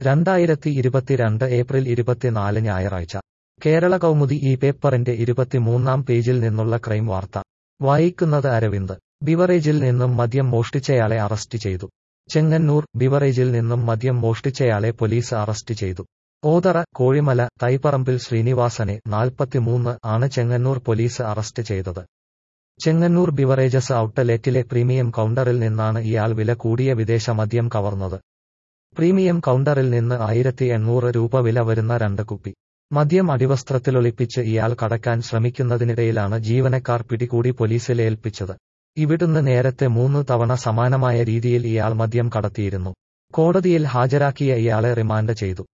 രണ്ടായിരത്തി ഇരുപത്തിരണ്ട് ഏപ്രിൽ ഇരുപത്തിനാല് ഞായറാഴ്ച കേരള കൗമുദി ഈ പേപ്പറിന്റെ ഇരുപത്തിമൂന്നാം പേജിൽ നിന്നുള്ള ക്രൈം വാർത്ത വായിക്കുന്നത് അരവിന്ദ് ബിവറേജിൽ നിന്നും മദ്യം മോഷ്ടിച്ചയാളെ അറസ്റ്റ് ചെയ്തു ചെങ്ങന്നൂർ ബിവറേജിൽ നിന്നും മദ്യം മോഷ്ടിച്ചയാളെ പോലീസ് അറസ്റ്റ് ചെയ്തു ഓതറ കോഴിമല തൈപ്പറമ്പിൽ ശ്രീനിവാസനെ നാൽപ്പത്തിമൂന്ന് ആണ് ചെങ്ങന്നൂർ പോലീസ് അറസ്റ്റ് ചെയ്തത് ചെങ്ങന്നൂർ ബിവറേജസ് ഔട്ട്ലെറ്റിലെ പ്രീമിയം കൗണ്ടറിൽ നിന്നാണ് ഇയാൾ വില കൂടിയ വിദേശ മദ്യം കവർന്നത് പ്രീമിയം കൗണ്ടറിൽ നിന്ന് ആയിരത്തി എണ്ണൂറ് രൂപ വില വരുന്ന രണ്ട് കുപ്പി മദ്യം അടിവസ്ത്രത്തിലൊളിപ്പിച്ച് ഇയാൾ കടക്കാൻ ശ്രമിക്കുന്നതിനിടയിലാണ് ജീവനക്കാർ പിടികൂടി പോലീസിൽ ഏൽപ്പിച്ചത് ഇവിടുന്ന് നേരത്തെ മൂന്ന് തവണ സമാനമായ രീതിയിൽ ഇയാൾ മദ്യം കടത്തിയിരുന്നു കോടതിയിൽ ഹാജരാക്കിയ ഇയാളെ റിമാൻഡ് ചെയ്തു